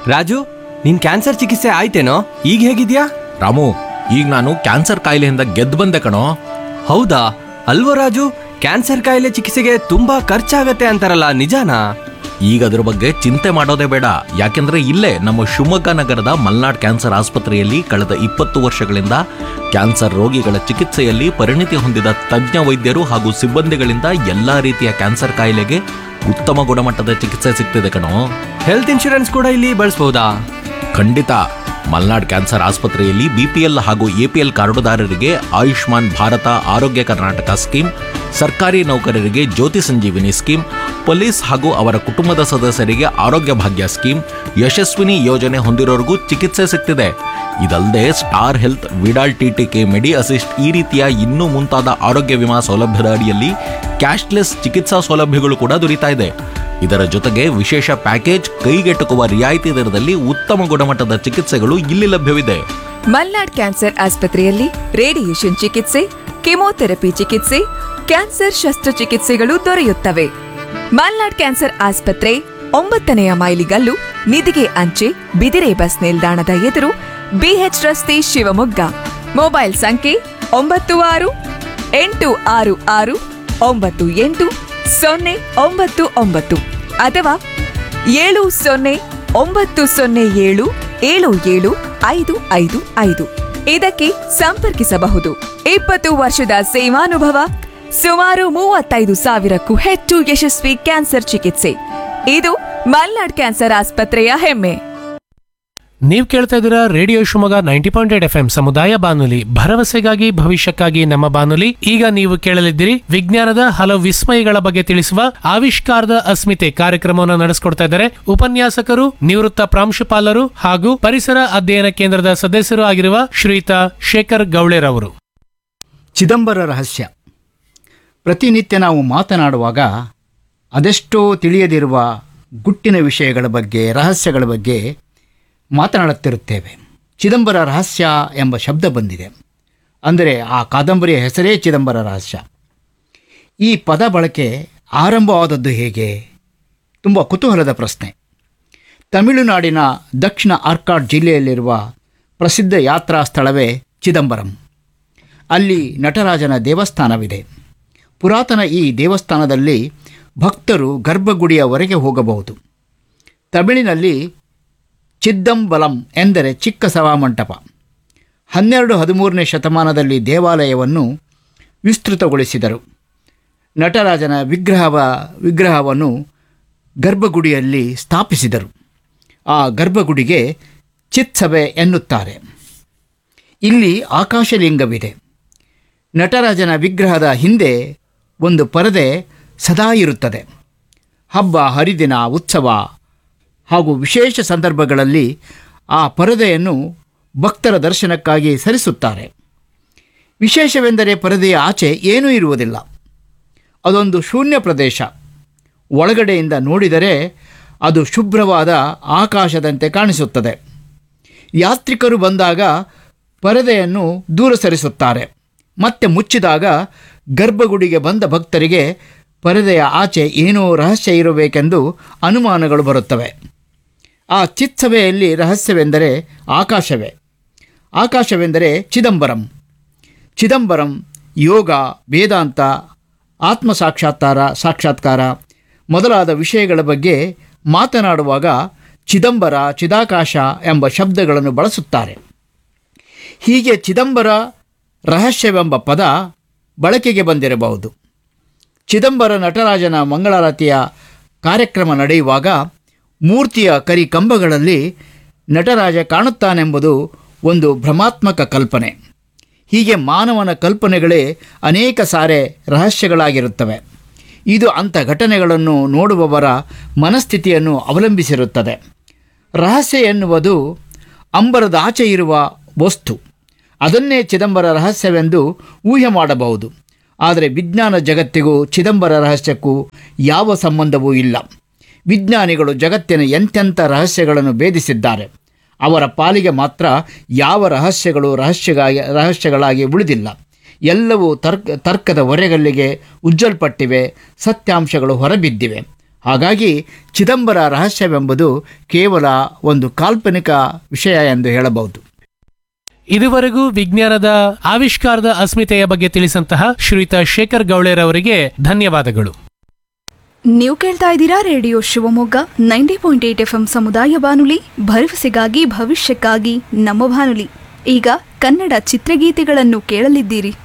ರಾಜು ನಿನ್ ಕ್ಯಾನ್ಸರ್ ಚಿಕಿತ್ಸೆ ಆಯ್ತೇನೋ ಈಗ ಹೇಗಿದ್ಯಾ ರಾಮು ಈಗ ನಾನು ಕ್ಯಾನ್ಸರ್ ಕಾಯಿಲೆಯಿಂದ ಗೆದ್ದು ಬಂದೆ ಕಣೋ ಹೌದಾ ಅಲ್ವೋ ರಾಜು ಕ್ಯಾನ್ಸರ್ ಕಾಯಿಲೆ ಚಿಕಿತ್ಸೆಗೆ ತುಂಬಾ ಖರ್ಚಾಗತ್ತೆ ಅಂತಾರಲ್ಲ ನಿಜಾನಾ ಈಗ ಅದ್ರ ಬಗ್ಗೆ ಚಿಂತೆ ಮಾಡೋದೇ ಬೇಡ ಯಾಕೆಂದ್ರೆ ಇಲ್ಲೇ ನಮ್ಮ ಶಿವಮೊಗ್ಗ ನಗರದ ಮಲ್ನಾಡ್ ಕ್ಯಾನ್ಸರ್ ಆಸ್ಪತ್ರೆಯಲ್ಲಿ ಕಳೆದ ಇಪ್ಪತ್ತು ವರ್ಷಗಳಿಂದ ಕ್ಯಾನ್ಸರ್ ರೋಗಿಗಳ ಚಿಕಿತ್ಸೆಯಲ್ಲಿ ಪರಿಣಿತಿ ಹೊಂದಿದ ತಜ್ಞ ವೈದ್ಯರು ಹಾಗೂ ಸಿಬ್ಬಂದಿಗಳಿಂದ ಎಲ್ಲಾ ರೀತಿಯ ಕ್ಯಾನ್ಸರ್ ಕಾಯಿಲೆಗೆ ಉತ್ತಮ ಗುಣಮಟ್ಟದ ಚಿಕಿತ್ಸೆ ಸಿಗ್ತಿದೆ ಕಣೋ ಹೆಲ್ತ್ ಇನ್ಶೂರೆನ್ಸ್ ಕೂಡ ಇಲ್ಲಿ ಬಳಸ್ಬೋದಾ ಖಂಡಿತ ಮಲ್ನಾಡ್ ಕ್ಯಾನ್ಸರ್ ಆಸ್ಪತ್ರೆಯಲ್ಲಿ ಬಿಪಿಎಲ್ ಹಾಗೂ ಎಪಿಎಲ್ ಕಾರ್ಡುದಾರರಿಗೆ ಆಯುಷ್ಮಾನ್ ಭಾರತ ಆರೋಗ್ಯ ಕರ್ನಾಟಕ ಸ್ಕೀಮ್ ಸರ್ಕಾರಿ ನೌಕರರಿಗೆ ಜ್ಯೋತಿ ಸಂಜೀವಿನಿ ಸ್ಕೀಮ್ ಪೊಲೀಸ್ ಹಾಗೂ ಅವರ ಕುಟುಂಬದ ಸದಸ್ಯರಿಗೆ ಆರೋಗ್ಯ ಭಾಗ್ಯ ಸ್ಕೀಮ್ ಯಶಸ್ವಿನಿ ಯೋಜನೆ ಹೊಂದಿರೋರಿಗೂ ಚಿಕಿತ್ಸೆ ಸಿಗ್ತಿದೆ ಇದಲ್ಲದೆ Star Health Vidal TTK Medi Assist ಈ ರೀತಿಯ ಇನ್ನೂ ಮುಂತಾದ ಆರೋಗ್ಯ ವಿಮಾ ಸೌಲಭ್ಯದ ಅಡಿಯಲ್ಲಿ ಕ್ಯಾಶ್ಲೆಸ್ ಚಿಕಿತ್ಸಾ ಸೌಲಭ್ಯಗಳು ಕೂಡ ದೊರೀತಾ ಇದೆ ಇದರ ಜೊತೆಗೆ ವಿಶೇಷ ಪ್ಯಾಕೇಜ್ ಕೈಗೆಟುಕುವ ರಿಯಾಯಿತಿ ದರದಲ್ಲಿ ಉತ್ತಮ ಗುಣಮಟ್ಟದ ಚಿಕಿತ್ಸೆಗಳು ಇಲ್ಲಿ ಲಭ್ಯವಿದೆ ಮಲ್ನಾಡ್ ಕ್ಯಾನ್ಸರ್ ಆಸ್ಪತ್ರೆಯಲ್ಲಿ ರೇಡಿಯೇಷನ್ ಚಿಕಿತ್ಸೆ ಕೆಮೊಥೆರಪಿ ಚಿಕಿತ್ಸೆ ಕ್ಯಾನ್ಸರ್ ಶಸ್ತ್ರಚಿಕಿತ್ಸೆಗಳು ದೊರೆಯುತ್ತವೆ ಮಲ್ನಾಡ್ ಕ್ಯಾನ್ಸರ್ ಆಸ್ಪತ್ರೆ ಒಂಬತ್ತನೆಯ ಮೈಲಿಗಲ್ಲು ನಿಧಿಗೆ ಅಂಚೆ ಬಿದಿರೆ ಬಸ್ ನಿಲ್ದಾಣದ ಎದುರು ಬಿಎಚ್ ರಸ್ತೆ ಶಿವಮೊಗ್ಗ ಮೊಬೈಲ್ ಸಂಖ್ಯೆ ಒಂಬತ್ತು ಆರು ಎಂಟು ಆರು ಆರು ಒಂಬತ್ತು ಎಂಟು ಸೊನ್ನೆ ಒಂಬತ್ತು ಒಂಬತ್ತು ಅಥವಾ ಏಳು ಸೊನ್ನೆ ಒಂಬತ್ತು ಸೊನ್ನೆ ಏಳು ಏಳು ಏಳು ಐದು ಐದು ಐದು ಇದಕ್ಕೆ ಸಂಪರ್ಕಿಸಬಹುದು ಇಪ್ಪತ್ತು ವರ್ಷದ ಸೇವಾನುಭವ ಸುಮಾರು ಮೂವತ್ತೈದು ಸಾವಿರಕ್ಕೂ ಹೆಚ್ಚು ಯಶಸ್ವಿ ಕ್ಯಾನ್ಸರ್ ಚಿಕಿತ್ಸೆ ಇದು ಮಲ್ನಾಡ್ ಕ್ಯಾನ್ಸರ್ ಆಸ್ಪತ್ರೆಯ ಹೆಮ್ಮೆ ನೀವು ಕೇಳ್ತಾ ಇದ್ದೀರಾ radio Shivamogga ninety point eight F M ಸಮುದಾಯ ಬಾನುಲಿ ಭರವಸೆಗಾಗಿ ಭವಿಷ್ಯಕ್ಕಾಗಿ ನಮ್ಮ ಬಾನುಲಿ ಈಗ ನೀವು ಕೇಳಲಿದ್ದೀರಿ ವಿಜ್ಞಾನದ ಹಲವು ವಿಸ್ಮಯಗಳ ಬಗ್ಗೆ ತಿಳಿಸುವ ಆವಿಷ್ಕಾರದ ಅಸ್ಮಿತೆ ಕಾರ್ಯಕ್ರಮವನ್ನು ನಡೆಸಿಕೊಡ್ತಾ ಇದ್ದಾರೆ ಉಪನ್ಯಾಸಕರು ನಿವೃತ್ತ ಪ್ರಾಂಶುಪಾಲರು ಹಾಗೂ ಪರಿಸರ ಅಧ್ಯಯನ ಕೇಂದ್ರದ ಸದಸ್ಯರು ಆಗಿರುವ ಶ್ರೀಯುತ ಶೇಖರ್ ಗೌಳೆರವರು ಚಿದಂಬರ ರಹಸ್ಯ ಪ್ರತಿನಿತ್ಯ ನಾವು ಮಾತನಾಡುವಾಗ ಅದೆಷ್ಟೋ ತಿಳಿಯದಿರುವ ಗುಟ್ಟಿನ ವಿಷಯಗಳ ಬಗ್ಗೆ ರಹಸ್ಯಗಳ ಬಗ್ಗೆ ಮಾತನಾಡುತ್ತಿರುತ್ತೇವೆ ಚಿದಂಬರ ರಹಸ್ಯ ಎಂಬ ಶಬ್ದ ಬಂದಿದೆ ಅಂದರೆ ಆ ಕಾದಂಬರಿಯ ಹೆಸರೇ ಚಿದಂಬರ ರಹಸ್ಯ ಈ ಪದ ಬಳಕೆ ಆರಂಭವಾದದ್ದು ಹೇಗೆ ತುಂಬ ಕುತೂಹಲದ ಪ್ರಶ್ನೆ ತಮಿಳುನಾಡಿನ ದಕ್ಷಿಣ ಆರ್ಕಾಡ್ ಜಿಲ್ಲೆಯಲ್ಲಿರುವ ಪ್ರಸಿದ್ಧ ಯಾತ್ರಾ ಸ್ಥಳವೇ ಚಿದಂಬರಂ ಅಲ್ಲಿ ನಟರಾಜನ ದೇವಸ್ಥಾನವಿದೆ ಪುರಾತನ ಈ ದೇವಸ್ಥಾನದಲ್ಲಿ ಭಕ್ತರು ಗರ್ಭಗುಡಿಯವರೆಗೆ ಹೋಗಬಹುದು ತಮಿಳಿನಲ್ಲಿ ಚಿದ್ದಂಬಲಂ ಎಂದರೆ ಚಿಕ್ಕ ಸಭಾಮಂಟಪ ಹನ್ನೆರಡು ಹದಿಮೂರನೇ ಶತಮಾನದಲ್ಲಿ ದೇವಾಲಯವನ್ನು ವಿಸ್ತೃತಗೊಳಿಸಿದರು ನಟರಾಜನ ವಿಗ್ರಹವ ವಿಗ್ರಹವನ್ನು ಗರ್ಭಗುಡಿಯಲ್ಲಿ ಸ್ಥಾಪಿಸಿದರು ಆ ಗರ್ಭಗುಡಿಗೆ ಚಿತ್ಸಭೆ ಎನ್ನುತ್ತಾರೆ ಇಲ್ಲಿ ಆಕಾಶಲಿಂಗವಿದೆ ನಟರಾಜನ ವಿಗ್ರಹದ ಹಿಂದೆ ಒಂದು ಪರದೆ ಸದಾ ಇರುತ್ತದೆ ಹಬ್ಬ ಹರಿದಿನ ಉತ್ಸವ ಹಾಗೂ ವಿಶೇಷ ಸಂದರ್ಭಗಳಲ್ಲಿ ಆ ಪರದೆಯನ್ನು ಭಕ್ತರ ದರ್ಶನಕ್ಕಾಗಿ ಸರಿಸುತ್ತಾರೆ ವಿಶೇಷವೆಂದರೆ ಪರದೆಯ ಆಚೆ ಏನೂ ಇರುವುದಿಲ್ಲ ಅದೊಂದು ಶೂನ್ಯ ಪ್ರದೇಶ ಒಳಗಡೆಯಿಂದ ನೋಡಿದರೆ ಅದು ಶುಭ್ರವಾದ ಆಕಾಶದಂತೆ ಕಾಣಿಸುತ್ತದೆ ಯಾತ್ರಿಕರು ಬಂದಾಗ ಪರದೆಯನ್ನು ದೂರ ಸರಿಸುತ್ತಾರೆ ಮತ್ತೆ ಮುಚ್ಚಿದಾಗ ಗರ್ಭಗುಡಿಗೆ ಬಂದ ಭಕ್ತರಿಗೆ ಪರದೆಯ ಆಚೆ ಏನೋ ರಹಸ್ಯ ಇರಬೇಕೆಂದು ಅನುಮಾನಗಳು ಬರುತ್ತವೆ ಆ ಚಿತ್ಸಭೆಯಲ್ಲಿ ರಹಸ್ಯವೆಂದರೆ ಆಕಾಶವೇ ಆಕಾಶವೆಂದರೆ ಚಿದಂಬರಂ ಚಿದಂಬರಂ ಯೋಗ ವೇದಾಂತ ಆತ್ಮ ಸಾಕ್ಷಾತ್ಕಾರ ಸಾಕ್ಷಾತ್ಕಾರ ಮೊದಲಾದ ವಿಷಯಗಳ ಬಗ್ಗೆ ಮಾತನಾಡುವಾಗ ಚಿದಂಬರ ಚಿದಾಕಾಶ ಎಂಬ ಶಬ್ದಗಳನ್ನು ಬಳಸುತ್ತಾರೆ ಹೀಗೆ ಚಿದಂಬರ ರಹಸ್ಯವೆಂಬ ಪದ ಬಳಕೆಗೆ ಬಂದಿರಬಹುದು ಚಿದಂಬರ ನಟರಾಜನ ಮಂಗಳಾರತಿಯ ಕಾರ್ಯಕ್ರಮ ನಡೆಯುವಾಗ ಮೂರ್ತಿಯ ಕರಿ ಕಂಬಗಳಲ್ಲಿ ನಟರಾಜ ಕಾಣುತ್ತಾನೆಂಬುದು ಒಂದು ಭ್ರಮಾತ್ಮಕ ಕಲ್ಪನೆ ಹೀಗೆ ಮಾನವನ ಕಲ್ಪನೆಗಳೇ ಅನೇಕ ಸಾರೆ ರಹಸ್ಯಗಳಾಗಿರುತ್ತವೆ ಇದು ಅಂಥ ಘಟನೆಗಳನ್ನು ನೋಡುವವರ ಮನಸ್ಥಿತಿಯನ್ನು ಅವಲಂಬಿಸಿರುತ್ತದೆ ರಹಸ್ಯ ಎನ್ನುವುದು ಅಂಬರದ ಆಚೆ ಇರುವ ವಸ್ತು ಅದನ್ನೇ ಚಿದಂಬರ ರಹಸ್ಯವೆಂದು ಊಹೆ ಮಾಡಬಹುದು ಆದರೆ ವಿಜ್ಞಾನ ಜಗತ್ತಿಗೂ ಚಿದಂಬರ ರಹಸ್ಯಕ್ಕೂ ಯಾವ ಸಂಬಂಧವೂ ಇಲ್ಲ ವಿಜ್ಞಾನಿಗಳು ಜಗತ್ತಿನ ಎಂತೆಂಥ ರಹಸ್ಯಗಳನ್ನು ಭೇದಿಸಿದ್ದಾರೆ ಅವರ ಪಾಲಿಗೆ ಮಾತ್ರ ಯಾವ ರಹಸ್ಯಗಳು ರಹಸ್ಯಗಾಗಿ ರಹಸ್ಯಗಳಾಗಿ ಉಳಿದಿಲ್ಲ ಎಲ್ಲವೂ ತರ್ಕ ತರ್ಕದ ಹೊರೆಗಲ್ಲಿಗೆ ಉಜ್ಜಲ್ಪಟ್ಟಿವೆ ಸತ್ಯಾಂಶಗಳು ಹೊರಬಿದ್ದಿವೆ ಹಾಗಾಗಿ ಚಿದಂಬರ ರಹಸ್ಯವೆಂಬುದು ಕೇವಲ ಒಂದು ಕಾಲ್ಪನಿಕ ವಿಷಯ ಎಂದು ಹೇಳಬಹುದು ಇದುವರೆಗೂ ವಿಜ್ಞಾನದ ಆವಿಷ್ಕಾರದ ಅಸ್ಮಿತೆಯ ಬಗ್ಗೆ ತಿಳಿಸಂತಹ ಶ್ರೀಯುತ ಶೇಖರ್ ಗೌಳೇರ್ ಅವರಿಗೆ ಧನ್ಯವಾದಗಳು ನೀವು ಕೇಳ್ತಾ ಇದ್ದೀರಾ radio Shivamogga ninety point eight F M ಸಮುದಾಯ ಬಾನುಲಿ ಭರವಸೆಗಾಗಿ ಭವಿಷ್ಯಕ್ಕಾಗಿ ನಮ್ಮ ಬಾನುಲಿ ಈಗ ಕನ್ನಡ ಚಿತ್ರಗೀತೆಗಳನ್ನು ಕೇಳಲಿದ್ದೀರಿ